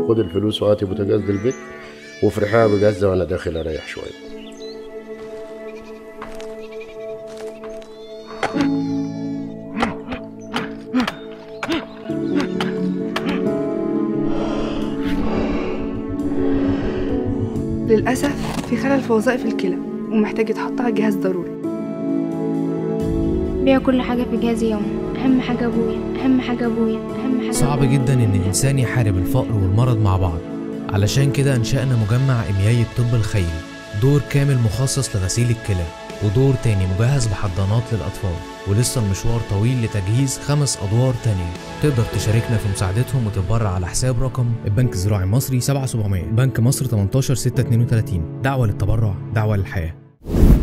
خد الفلوس وهاتي بوتاجاز للبيت وافرحيها بجازة وانا داخل اريح شويه للأسف في خلل في وظائف الكلى ومحتاج يتحط على الجهاز ضروري بيع كل حاجة في جهازي يوم أهم حاجة أبويا أهم حاجة أبويا أهم حاجة صعب جدا إن إنسان يحارب الفقر والمرض مع بعض علشان كده أنشأنا مجمع إمياي الطب الخيري دور كامل مخصص لغسيل الكلى ودور تاني مجهز بحضانات للأطفال ولسه المشوار طويل لتجهيز خمس أدوار تانية تقدر تشاركنا في مساعدتهم وتتبرع على حساب رقم البنك الزراعي المصري 7700 بنك مصر 18 632 دعوة للتبرع دعوة للحياة